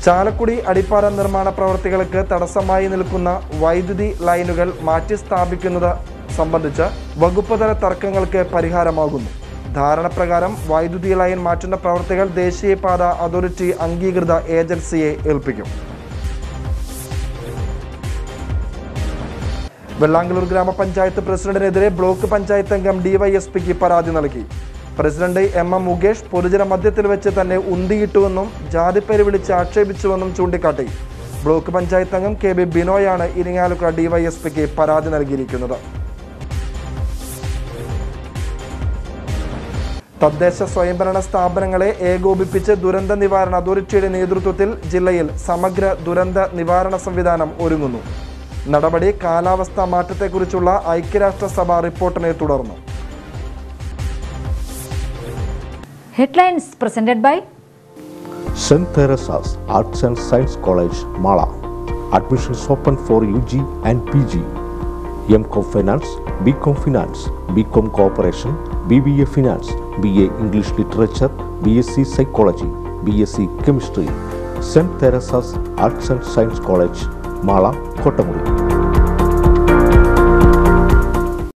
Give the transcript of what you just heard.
ചാലക്കുടി അടിപ്പാത നിർമ്മാണ പ്രവൃത്തികൾക്ക് തടസ്സമായി നിൽക്കുന്ന വൈദ്യുതി ലൈനുകൾ മാറ്റി സ്ഥാപിക്കുന്നത് സംബന്ധിച്ച് വകുപ്പുതല തർക്കങ്ങൾക്ക് പരിഹാരമാകുന്നു ധാരണപ്രകാരം വൈദ്യുതി ലൈൻ മാറ്റുന്ന പ്രവൃത്തികൾ ദേശീയപാത അതോറിറ്റി അംഗീകൃത ഏജൻസിയെ ഏൽപ്പിക്കും വെള്ളാങ്കലൂർ ഗ്രാമപഞ്ചായത്ത് പ്രസിഡന്റിനെതിരെ ബ്ലോക്ക് പഞ്ചായത്ത് അംഗം ഡിവൈഎസ്പിക്ക് പരാതി നൽകി പ്രസിഡന്റ് എം എം മുകേഷ് പൊതുജന മധ്യത്തിൽ വെച്ച് തന്നെ ഉന്തിയിട്ടുവെന്നും ജാതിപ്പേര് വിളിച്ച് ആക്ഷേപിച്ചുവെന്നും ചൂണ്ടിക്കാട്ടി ബ്ലോക്ക് പഞ്ചായത്ത് അംഗം കെ ബി ബിനോയാണ് ഇരിങ്ങാലക്കുട ഡിവൈഎസ്പിക്ക് പരാതി നൽകിയിരിക്കുന്നത് തദ്ദേശ സ്വയംഭരണ സ്ഥാപനങ്ങളെ ഏകോപിപ്പിച്ച് ദുരന്ത നിവാരണ അതോറിറ്റിയുടെ നേതൃത്വത്തിൽ ജില്ലയിൽ സമഗ്ര ദുരന്ത നിവാരണ സംവിധാനം ഒരുങ്ങുന്നു നടപടി കാലാവസ്ഥാ മാറ്റത്തെക്കുറിച്ചുള്ള ഐക്യരാഷ്ട്രസഭ റിപ്പോർട്ടിനെ തുടർന്നു Headlines presented by St. Teresa's Arts and Science College, Mala. Admissions open for UG and PG. MCom Finance, BCom Finance, BCom Cooperation, BBA Finance, BA English Literature, BSc Psychology, BSc Chemistry. St. Teresa's Arts and Science College, Mala, Kotamuri.